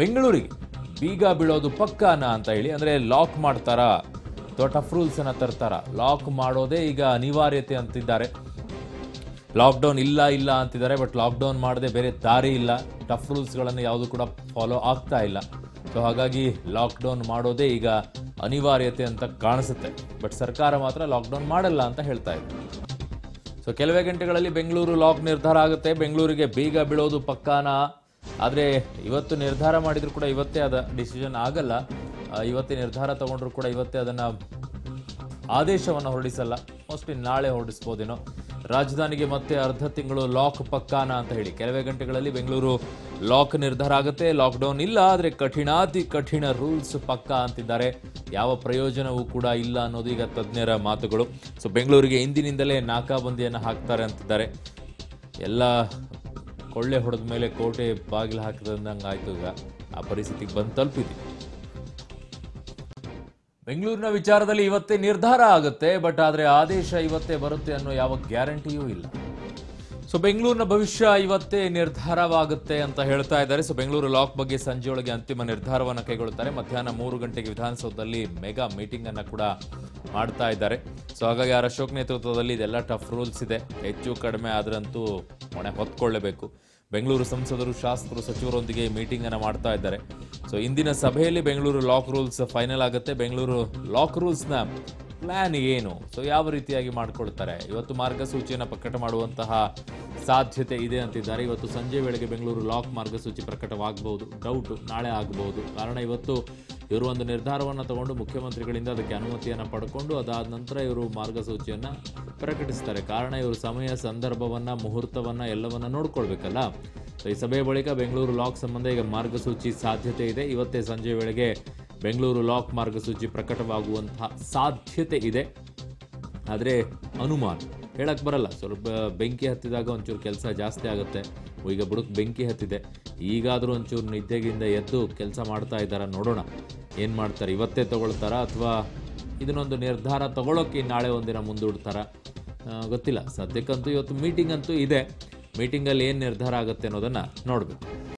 ಬೆಂಗಳೂರಿಗೆ ಬೀಗ ಬೀಳೋದು ಪಕ್ಕಾನ ಅಂತ ಹೇಳಿ ಅಂದರೆ ಲಾಕ್ ಮಾಡ್ತಾರಾ ಅಥವಾ ಟಫ್ ರೂಲ್ಸನ್ನು ತರ್ತಾರಾ ಲಾಕ್ ಮಾಡೋದೇ ಈಗ ಅನಿವಾರ್ಯತೆ ಅಂತಿದ್ದಾರೆ ಲಾಕ್ಡೌನ್ ಇಲ್ಲ ಇಲ್ಲ ಅಂತಿದ್ದಾರೆ ಬಟ್ ಲಾಕ್ಡೌನ್ ಮಾಡದೆ ಬೇರೆ ದಾರಿ ಇಲ್ಲ ಟಫ್ ರೂಲ್ಸ್ಗಳನ್ನು ಯಾವುದು ಕೂಡ ಫಾಲೋ ಆಗ್ತಾ ಇಲ್ಲ ಸೊ ಹಾಗಾಗಿ ಲಾಕ್ಡೌನ್ ಮಾಡೋದೇ ಈಗ ಅನಿವಾರ್ಯತೆ ಅಂತ ಕಾಣಿಸುತ್ತೆ ಬಟ್ ಸರ್ಕಾರ ಮಾತ್ರ ಲಾಕ್ಡೌನ್ ಮಾಡಲ್ಲ ಅಂತ ಹೇಳ್ತಾ ಇದೆ ಸೊ ಕೆಲವೇ ಗಂಟೆಗಳಲ್ಲಿ ಬೆಂಗಳೂರು ಲಾಕ್ ನಿರ್ಧಾರ ಆಗುತ್ತೆ ಬೆಂಗಳೂರಿಗೆ ಬೇಗ ಬೀಳೋದು ಪಕ್ಕಾನ ಆದರೆ ಇವತ್ತು ನಿರ್ಧಾರ ಮಾಡಿದ್ರು ಕೂಡ ಇವತ್ತೇ ಅದ ಡಿಸಿಷನ್ ಆಗಲ್ಲ ಆ, ಇವತ್ತೇ ನಿರ್ಧಾರ ತಗೊಂಡ್ರು ಕೂಡ ಇವತ್ತೇ ಅದನ್ನು ಆದೇಶವನ್ನು ಹೊರಡಿಸಲ್ಲ ಮೋಸ್ಟ್ಲಿ ನಾಳೆ ಹೊರಡಿಸ್ಬೋದೇನೋ ರಾಜಧಾನಿಗೆ ಮತ್ತೆ ಅರ್ಧ ತಿಂಗಳು ಲಾಕ್ ಪಕ್ಕಾನ ಅಂತ ಹೇಳಿ ಕೆಲವೇ ಗಂಟೆಗಳಲ್ಲಿ ಬೆಂಗಳೂರು ಲಾಕ್ ನಿರ್ಧಾರ ಆಗುತ್ತೆ ಲಾಕ್ಡೌನ್ ಇಲ್ಲ ಆದರೆ ಕಠಿಣಾತಿ ಕಠಿಣ ರೂಲ್ಸ್ ಪಕ್ಕಾ ಅಂತಿದ್ದಾರೆ ಯಾವ ಪ್ರಯೋಜನವೂ ಕೂಡ ಇಲ್ಲ ಅನ್ನೋದು ಈಗ ತಜ್ಞರ ಮಾತುಗಳು ಸೊ ಬೆಂಗಳೂರಿಗೆ ಇಂದಿನಿಂದಲೇ ನಾಕಾಬಂದಿಯನ್ನು ಹಾಕ್ತಾರೆ ಅಂತಿದ್ದಾರೆ ಎಲ್ಲ ಕೊಳ್ಳೆ ಹೊಡೆದ ಮೇಲೆ ಕೋಟೆ ಬಾಗಿಲು ಹಾಕಿದಂಗೆ ಆಯ್ತು ಈಗ ಆ ಪರಿಸ್ಥಿತಿಗೆ ಬಂದು ತಲುಪಿದೆ ಬೆಂಗಳೂರಿನ ವಿಚಾರದಲ್ಲಿ ಇವತ್ತೇ ನಿರ್ಧಾರ ಆಗುತ್ತೆ ಬಟ್ ಆದರೆ ಆದೇಶ ಇವತ್ತೇ ಬರುತ್ತೆ ಅನ್ನೋ ಯಾವ ಗ್ಯಾರಂಟಿಯೂ ಇಲ್ಲ ಸೊ ಬೆಂಗಳೂರಿನ ಭವಿಷ್ಯ ಇವತ್ತೇ ನಿರ್ಧಾರವಾಗುತ್ತೆ ಅಂತ ಹೇಳ್ತಾ ಇದ್ದಾರೆ ಸೊ ಬೆಂಗಳೂರು ಲಾಕ್ ಬಗ್ಗೆ ಸಂಜೆಯೊಳಗೆ ಅಂತಿಮ ನಿರ್ಧಾರವನ್ನು ಕೈಗೊಳ್ಳುತ್ತಾರೆ ಮಧ್ಯಾಹ್ನ ಮೂರು ಗಂಟೆಗೆ ವಿಧಾನಸೌಧದಲ್ಲಿ ಮೆಗಾ ಮೀಟಿಂಗ್ ಅನ್ನ ಕೂಡ ಮಾಡ್ತಾ ಇದ್ದಾರೆ ಸೊ ಹಾಗಾಗಿ ಆರ್ ಅಶೋಕ್ ನೇತೃತ್ವದಲ್ಲಿ ಇದೆಲ್ಲ ಟಫ್ ರೂಲ್ಸ್ ಇದೆ ಹೆಚ್ಚು ಕಡಿಮೆ ಆದ್ರಂತೂ ಹೊಣೆ ಹೊತ್ಕೊಳ್ಳೇಬೇಕು ಬೆಂಗಳೂರು ಸಂಸದರು ಶಾಸಕರು ಸಚಿವರೊಂದಿಗೆ ಮೀಟಿಂಗ್ ಅನ್ನ ಮಾಡ್ತಾ ಇದ್ದಾರೆ ಸೊ ಇಂದಿನ ಸಭೆಯಲ್ಲಿ ಬೆಂಗಳೂರು ಲಾಕ್ ರೂಲ್ಸ್ ಫೈನಲ್ ಆಗುತ್ತೆ ಬೆಂಗಳೂರು ಲಾಕ್ ರೂಲ್ಸ್ನ ಪ್ಲಾನ್ ಏನು ಸೊ ಯಾವ ರೀತಿಯಾಗಿ ಮಾಡಿಕೊಳ್ತಾರೆ ಇವತ್ತು ಮಾರ್ಗಸೂಚಿಯನ್ನು ಪ್ರಕಟ ಮಾಡುವಂತಹ ಸಾಧ್ಯತೆ ಇದೆ ಅಂತಿದ್ದಾರೆ ಇವತ್ತು ಸಂಜೆ ವೇಳೆಗೆ ಬೆಂಗಳೂರು ಲಾಕ್ ಮಾರ್ಗಸೂಚಿ ಪ್ರಕಟವಾಗಬಹುದು ಡೌಟು ನಾಳೆ ಆಗಬಹುದು ಕಾರಣ ಇವತ್ತು ಇವರು ಒಂದು ನಿರ್ಧಾರವನ್ನು ತಗೊಂಡು ಮುಖ್ಯಮಂತ್ರಿಗಳಿಂದ ಅದಕ್ಕೆ ಅನುಮತಿಯನ್ನು ಪಡ್ಕೊಂಡು ಅದಾದ ನಂತರ ಇವರು ಮಾರ್ಗಸೂಚಿಯನ್ನು ಪ್ರಕಟಿಸ್ತಾರೆ ಕಾರಣ ಇವರು ಸಮಯ ಸಂದರ್ಭವನ್ನು ಮುಹೂರ್ತವನ್ನು ಎಲ್ಲವನ್ನ ನೋಡ್ಕೊಳ್ಬೇಕಲ್ಲ ಸೊ ಈ ಸಭೆಯ ಬಳಿಕ ಬೆಂಗಳೂರು ಲಾಕ್ ಸಂಬಂಧ ಈಗ ಮಾರ್ಗಸೂಚಿ ಸಾಧ್ಯತೆ ಇದೆ ಇವತ್ತೇ ಸಂಜೆ ವೇಳೆಗೆ ಬೆಂಗಳೂರು ಲಾಕ್ ಮಾರ್ಗಸೂಚಿ ಪ್ರಕಟವಾಗುವಂತಹ ಸಾಧ್ಯತೆ ಇದೆ ಆದರೆ ಅನುಮಾನ ಹೇಳಕ್ ಬರಲ್ಲ ಸ್ವಲ್ಪ ಬೆಂಕಿ ಹತ್ತಿದಾಗ ಒಂಚೂರು ಕೆಲಸ ಜಾಸ್ತಿ ಆಗುತ್ತೆ ಈಗ ಬುಡಕ್ ಬೆಂಕಿ ಹತ್ತಿದೆ ಈಗಾದರೂ ಒಂಚೂರು ನಿದ್ದೆಗಿಂದ ಎದ್ದು ಕೆಲಸ ಮಾಡ್ತಾ ಇದ್ದಾರಾ ನೋಡೋಣ ಏನು ಮಾಡ್ತಾರೆ ಇವತ್ತೇ ತಗೊಳ್ತಾರಾ ಅಥವಾ ಇದನ್ನೊಂದು ನಿರ್ಧಾರ ತಗೊಳ್ಳೋಕೆ ನಾಳೆ ಒಂದಿನ ಮುಂದೂಡ್ತಾರ ಗೊತ್ತಿಲ್ಲ ಸದ್ಯಕ್ಕಂತೂ ಇವತ್ತು ಮೀಟಿಂಗ್ ಅಂತೂ ಇದೆ ಮೀಟಿಂಗಲ್ಲಿ ಏನು ನಿರ್ಧಾರ ಆಗುತ್ತೆ ಅನ್ನೋದನ್ನು ನೋಡಬೇಕು